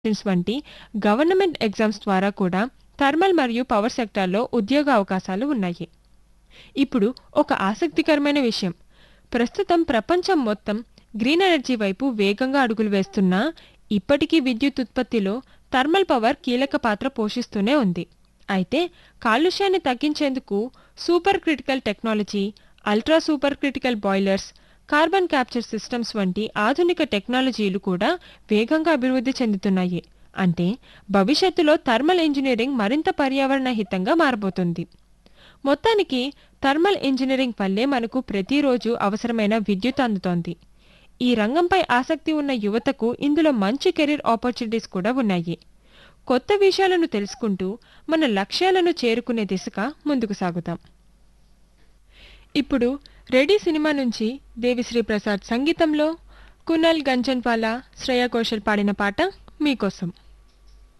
examinations వంటి government exams ద్వారా కూడా థర్మల్ మరియు పవర్ సెక్టార్లో ఉద్యోగ అవకాశాలు ఉన్నాయి ఇప్పుడు ఒక ఆసక్తికరమైన విషయం ప్రస్తుతం ప్రపంచం మొత్తం గ్రీన్ ఎనర్జీ వైపు వేగంగా అడుగులు వేస్తున్నా ఇప్పటికీ విద్యుత్ ఉత్పత్తిలో థర్మల్ పవర్ కీలక పాత్ర పోషిస్తూనే ఉంది అయితే కాలుష్యాన్ని తగ్గించేందుకు super critical technology ultra super critical boilers carbon capture systems వంటి ఆధునిక టెక్నాలజీలు కూడా వేగంగా అభివృద్ధి చెందుతున్నాయి అంటే భవిష్యత్తులో థర్మల్ ఇంజనీరింగ్ మరింత పర్యావరణ హితంగా మారబోతుంది మొత్తానికి థర్మల్ ఇంజనీరింగ్ వల్లే మనకు ప్రతిరోజు అవసరమైన విద్యుత్ అందుతోంది ఈ రంగంపై ఆసక్తి ఉన్న యువతకు ఇందులో మంచి కెరీర్ ఆపర్చునిటీస్ కూడా ఉన్నాయి కొత్త విషయాలను తెలుసుకుంటూ మన లక్ష్యాలను చేరుకునే దిశగా ముందుకు సాగుతాం ఇప్పుడు రెడీ సినిమా నుంచి దేవిశ్రీ ప్రసాద్ సంగీతంలో కునల్ గంజన్వాలా శ్రేయా ఘోషల్ పాడిన పాట మీకోసం